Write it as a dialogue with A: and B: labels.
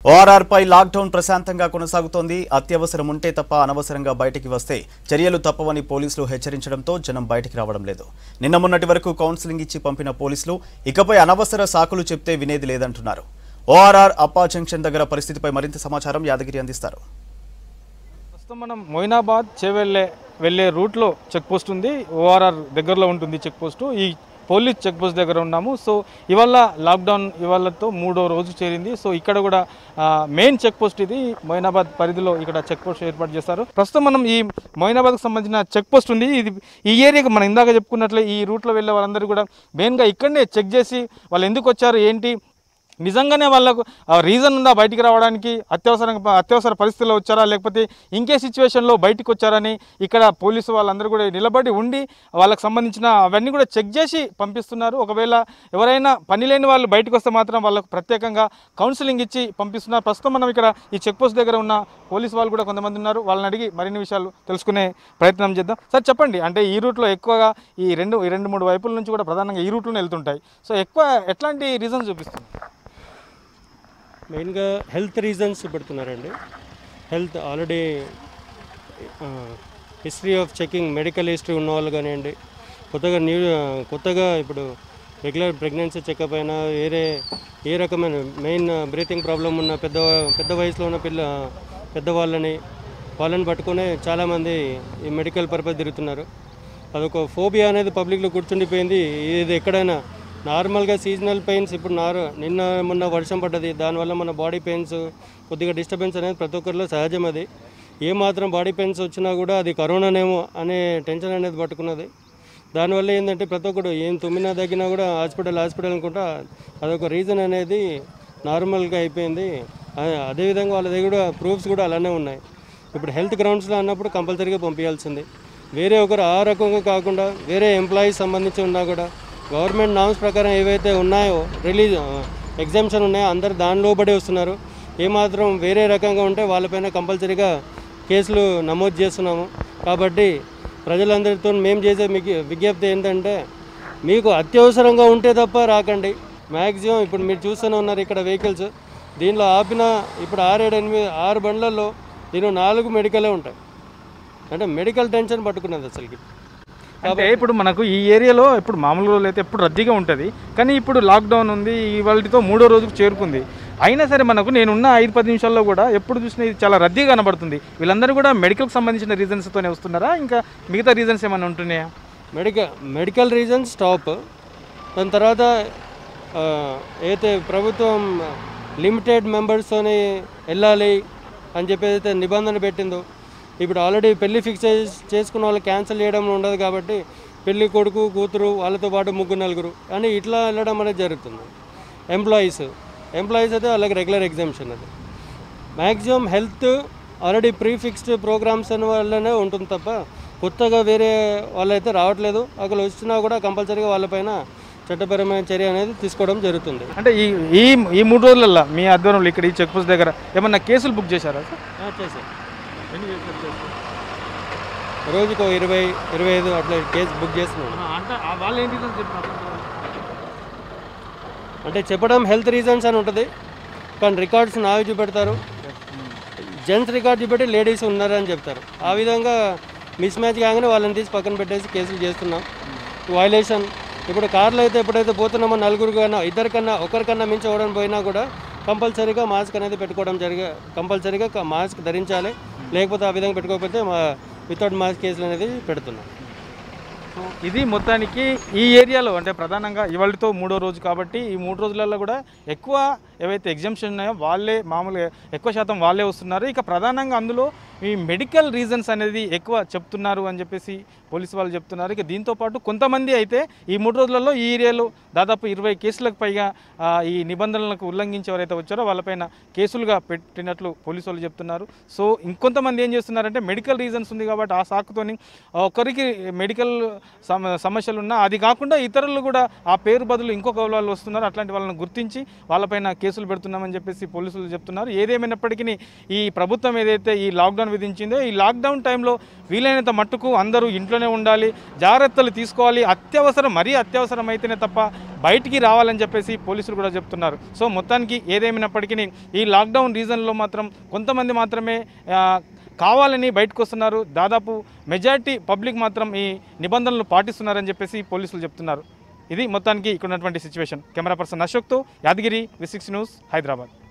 A: ఓఆర్ఆర్పై lockdown ప్రశాంతంగా కొనసాగుతోంది అత్యవసరం ఉంటే తప్ప అనవసరంగా బయటికి వస్తే చర్యలు తప్పవని పోలీసులు హెచ్చరించడంతో జనం బయటికి రావడం లేదు నిన్న మొన్నటి వరకు కౌన్సిలింగ్ ఇచ్చి పంపిన పోలీసులు ఇకపై అనవసర సాకులు చెప్తే వినేది లేదంటున్నారు ఓఆర్ఆర్ అప్పా జంక్షన్ దగ్గర పరిస్థితిపై మరింత సమాచారం యాదగిరి అందిస్తారు
B: ప్రస్తుతం మనం మొయినాబాద్ చేవెళ్ళే వెళ్ళే రూట్లో చెక్ పోస్ట్ ఉంది ఓఆర్ఆర్ దగ్గరలో ఉంటుంది చెక్ పోస్ట్ ఈ పోలీస్ చెక్ పోస్ట్ దగ్గర ఉన్నాము సో ఇవాళ లాక్డౌన్ ఇవాళతో మూడో రోజు చేరింది సో ఇక్కడ కూడా మెయిన్ చెక్ పోస్ట్ ఇది మొయినాబాద్ పరిధిలో ఇక్కడ చెక్ పోస్ట్ ఏర్పాటు చేస్తారు ప్రస్తుతం మనం ఈ మొయినాబాద్కి సంబంధించిన చెక్ పోస్ట్ ఉంది ఇది ఈ ఏరియాకి మనం ఇందాక చెప్పుకున్నట్లే ఈ రూట్లో వెళ్ళే వాళ్ళందరూ కూడా మెయిన్గా ఇక్కడనే చెక్ చేసి వాళ్ళు ఎందుకు వచ్చారు ఏంటి నిజంగానే వాళ్ళకు రీజన్ ఉందా బయటికి రావడానికి అత్యవసర అత్యవసర పరిస్థితుల్లో వచ్చారా లేకపోతే ఇంకే సిచ్యువేషన్లో బయటికి వచ్చారని ఇక్కడ పోలీసు వాళ్ళందరూ కూడా నిలబడి ఉండి వాళ్ళకి సంబంధించిన అవన్నీ కూడా చెక్ చేసి పంపిస్తున్నారు ఒకవేళ ఎవరైనా పని లేని వాళ్ళు బయటకు వస్తే మాత్రం వాళ్ళకు ప్రత్యేకంగా కౌన్సిలింగ్ ఇచ్చి పంపిస్తున్నారు ప్రస్తుతం మనం ఇక్కడ ఈ చెక్ పోస్ట్ దగ్గర ఉన్న పోలీసు వాళ్ళు కూడా కొంతమంది ఉన్నారు వాళ్ళని అడిగి మరిన్ని విషయాలు తెలుసుకునే ప్రయత్నం చేద్దాం సార్ చెప్పండి అంటే ఈ రూట్లో ఎక్కువగా ఈ రెండు ఈ రెండు మూడు వైపుల నుంచి కూడా ప్రధానంగా ఈ రూట్లోనే వెళ్తుంటాయి సో ఎక్కువ ఎట్లాంటి రీజన్స్ చూపిస్తుంది
C: మెయిన్గా హెల్త్ రీజన్స్ పెడుతున్నారండి health already history of checking medical history ఉన్న వాళ్ళు కానివ్వండి కొత్తగా న్యూ కొత్తగా ఇప్పుడు రెగ్యులర్ ప్రెగ్నెన్సీ చెకప్ అయినా వేరే ఏ రకమైన మెయిన్ బ్రీతింగ్ ప్రాబ్లం ఉన్న పెద్ద పెద్ద వయసులో ఉన్న పిల్ల పెద్దవాళ్ళని వాళ్ళని పట్టుకునే చాలామంది ఈ మెడికల్ పర్పస్ తిరుగుతున్నారు అదొక ఫోబియా అనేది పబ్లిక్లో కూర్చుండిపోయింది ఇది ఎక్కడైనా నార్మల్గా సీజనల్ పెయిన్స్ ఇప్పుడు నార్ నిన్న మొన్న వర్షం పడ్డది దానివల్ల మన బాడీ పెయిన్స్ కొద్దిగా డిస్టర్బెన్స్ అనేది ప్రతి ఒక్కరిలో సహజం అది ఏ మాత్రం బాడీ పెయిన్స్ వచ్చినా కూడా అది కరోనానేమో అనే టెన్షన్ అనేది పట్టుకున్నది దానివల్ల ఏంటంటే ప్రతి ఒక్కడు ఏం తుమ్మినా తగ్గినా కూడా హాస్పిటల్ హాస్పిటల్ అనుకుంటా అదొక రీజన్ అనేది నార్మల్గా అయిపోయింది అదే- అదేవిధంగా వాళ్ళ దగ్గర కూడా ప్రూఫ్స్ కూడా అలానే ఉన్నాయి ఇప్పుడు హెల్త్ గ్రౌండ్స్లో అన్నప్పుడు కంపల్సరీగా పంపించాల్సింది వేరే ఒకరు ఆ రకంగా కాకుండా వేరే ఎంప్లాయీస్ సంబంధించి ఉన్నా కూడా గవర్నమెంట్ నామ్స్ ప్రకారం ఏవైతే ఉన్నాయో రిలీజ్ ఎగ్జామ్షన్ ఉన్నాయో అందరు దాని లోబడి వస్తున్నారు ఏమాత్రం వేరే రకంగా ఉంటే వాళ్ళపైన కంపల్సరీగా కేసులు నమోదు చేస్తున్నాము కాబట్టి ప్రజలందరితో మేము చేసే మీకు విజ్ఞప్తి ఏంటంటే మీకు అత్యవసరంగా ఉంటే తప్ప రాకండి మ్యాక్సిమం ఇప్పుడు మీరు చూస్తూనే ఉన్నారు ఇక్కడ వెహికల్స్ దీనిలో ఆపిన ఇప్పుడు ఆరేడు ఎనిమిది ఆరు బండ్లలో దీనిలో నాలుగు మెడికలే ఉంటాయి అంటే మెడికల్ టెన్షన్ పట్టుకున్నది అసలుకి
B: అంటే ఇప్పుడు మనకు ఈ ఏరియాలో ఇప్పుడు మామూలు రోజులు అయితే ఎప్పుడు రద్దీగా ఉంటుంది కానీ ఇప్పుడు లాక్డౌన్ ఉంది ఇవాళతో మూడో రోజుకు చేరుకుంది అయినా సరే మనకు నేనున్న ఐదు పది నిమిషాల్లో కూడా ఎప్పుడు చూసినా ఇది చాలా రద్దీగా కనబడుతుంది వీళ్ళందరూ కూడా మెడికల్కి సంబంధించిన రీజన్స్తోనే వస్తున్నారా ఇంకా మిగతా రీజన్స్ ఏమైనా ఉంటున్నాయా
C: మెడికల్ మెడికల్ రీజన్ స్టాప్ దాని తర్వాత ఆ, అయితే ప్రభుత్వం లిమిటెడ్ మెంబర్స్తోని వెళ్ళాలి అని చెప్పి అయితే నిబంధన పెట్టిందో ఇప్పుడు ఆల్రెడీ పెళ్లి ఫిక్స్ చేసి చేసుకున్న వాళ్ళు క్యాన్సిల్ చేయడం ఉండదు కాబట్టి పెళ్లి కొడుకు కూతురు వాళ్ళతో పాటు ముగ్గురు నలుగురు అని ఇట్లా వెళ్ళడం అనేది జరుగుతుంది ఎంప్లాయీస్ ఎంప్లాయీస్ అయితే వాళ్ళకి రెగ్యులర్ ఎగ్జామ్షన్ అది maximum health already pre fixed programmes అని వల్లనే ఉంటుంది తప్ప కొత్తగా వేరే వాళ్ళైతే రావట్లేదు అక్కడ వచ్చినా కూడా కంపల్సరీగా వాళ్ళపైన చట్టపరమైన చర్య అనేది తీసుకోవడం జరుగుతుంది
B: అంటే ఈ ఈ ఈ మూడు రోజులల్లో మీ ఆధ్వర్యంలో ఇక్కడ ఈ చెక్ పోస్ట్ దగ్గర ఏమన్నా కేసులు బుక్ చేశారా సార్
C: చేసాం రోజుకు ఇరవై ఇరవై ఐదు అట్లా కేసు బుక్ చేస్తున్నాం
B: అంటే వాళ్ళు ఏంటి చెప్పారు
C: అంటే చెప్పడం హెల్త్ రీజన్స్ అని ఉంటుంది కానీ రికార్డ్స్ నావి చూపెడతారు జెంట్స్ రికార్డ్ చూపెట్టి లేడీస్ ఉన్నారని చెప్తారు ఆ విధంగా మిస్ మ్యాచ్ కాగానే వాళ్ళని తీసి పక్కన పెట్టేసి కేసులు చేస్తున్నాం వైలేషన్ ఇప్పుడు కార్లో అయితే ఎప్పుడైతే పోతున్నామో నలుగురు కన్నా ఇద్దరికన్నా ఒకరికన్నా మించి ఎవడని పోయినా కూడా కంపల్సరీగా మాస్క్ అనేది పెట్టుకోవడం జరిగే కంపల్సరీగా క- మాస్క్ ధరించాలి లేకపోతే ఆ విధంగా పెట్టుకోకపోతే మా వితౌట్ మాస్క్ కేసులు అనేది పెడుతున్నాం
B: సో ఇది మొత్తానికి ఈ ఏరియాలో అంటే ప్రధానంగా ఇవాళతో మూడో రోజు కాబట్టి ఈ మూడు రోజులలో కూడా ఎక్కువ ఏవైతే ఎగ్జామ్షన్ ఉన్నాయో వాళ్ళే మామూలుగా ఎక్కువ శాతం వాళ్ళే వస్తున్నారు ఇక ప్రధానంగా అందులో ఈ మెడికల్ రీజన్స్ అనేది ఎక్కువ చెప్తున్నారు అని చెప్పేసి పోలీసు వాళ్ళు చెప్తున్నారు ఇక దీంతో పాటు కొంతమంది అయితే ఈ మూడు రోజులలో ఈ ఏరియాలో దాదాపు ఇరవై కేసులకు పైగా ఆ, ఈ నిబంధనలకు ఉల్లంఘించి ఎవరైతే వచ్చారో వాళ్ళపైన కేసులుగా పెట్టినట్లు పోలీసు వాళ్ళు చెప్తున్నారు సో ఇంకొంతమంది ఏం చేస్తున్నారంటే మెడికల్ రీజన్స్ ఉంది కాబట్టి ఆ సాకుతోని ఒకరికి మెడికల్ సమ సమస్యలు ఉన్నా అది కాకుండా ఇతరులు కూడా ఆ పేరు బదులు ఇంకొక వాళ్ళు వస్తున్నారు అట్లాంటి వాళ్ళని గుర్తించి వాళ్ళపైన కేసులు పెడుతున్నామని చెప్పేసి పోలీసులు చెప్తున్నారు ఏదేమైనప్పటికీ ఈ ప్రభుత్వం ఏదైతే ఈ లాక్డౌన్ విధించిందో ఈ లాక్డౌన్ టైంలో వీలైనంత మట్టుకు అందరూ ఇంట్లోనే ఉండాలి జాగ్రత్తలు తీసుకోవాలి అత్యవసరం మరీ అత్యవసరం అయితేనే తప్ప బయటికి రావాలని చెప్పేసి పోలీసులు కూడా చెప్తున్నారు సో మొత్తానికి ఏదేమైనప్పటికీ ఈ లాక్డౌన్ రీజన్లో మాత్రం కొంతమంది మాత్రమే ఆ, కావాలని బయటకు వస్తున్నారు దాదాపు మెజారిటీ పబ్లిక్ మాత్రం ఈ నిబంధనలు పాటిస్తున్నారని చెప్పేసి పోలీసులు చెప్తున్నారు ఇది మొత్తానికి ఇక్కడ ఉన్నటువంటి సిచ్యువేషన్ కెమెరా పర్సన్ అశోక్తో Yadagiri V six news Hyderabad